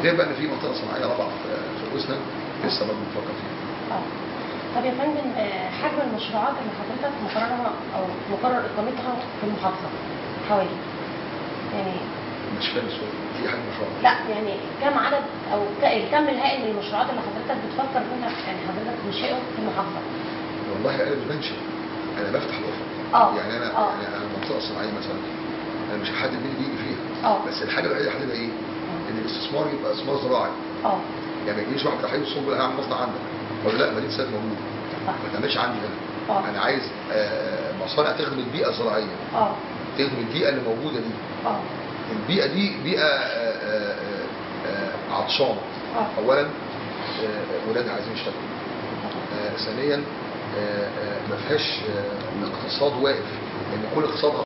غير بقى ان في منطقه صناعيه رابعه في في الوسنه لسه برضه بنفكر فيها اه طب يا فندم آه، حجم المشروعات اللي حضرتك مقررها او مقرر اقامتها في المحافظه حوالي يعني مش فاهم السؤال في حاجه مشروع لا يعني كم عدد او ك- الكم الهائل من المشروعات اللي حضرتك بتفكر فيها يعني حضرتك تنشئه في المحافظه والله انا مش بنشئ انا بفتح الافق اه يعني انا اه يعني انا المنطقه الصناعيه مثلا انا مش هحدد مين اللي يجي فيها اه بس الحاجه الوحيده اللي هحددها ايه؟ ان الاستثمار يبقى استثمار زراعي اه يعني ما يجيش واحد راح يوصل يقول انا هعمل مصنع عندك اقول له لا مدينه سد موجود صح ما تعملش عندي هنا اه انا عايز آه، مصانع تخدم البيئه الزراعيه اه تخدم البيئه اللي موجوده دي اه البيئه دي بيئه آه، آه، آه، عطشانه اه اولا آه، ولادها عايزين يشتغلوا آه، ثانيا آه، آه، ما فيهاش آه، اقتصاد واقف لان كل اقتصادها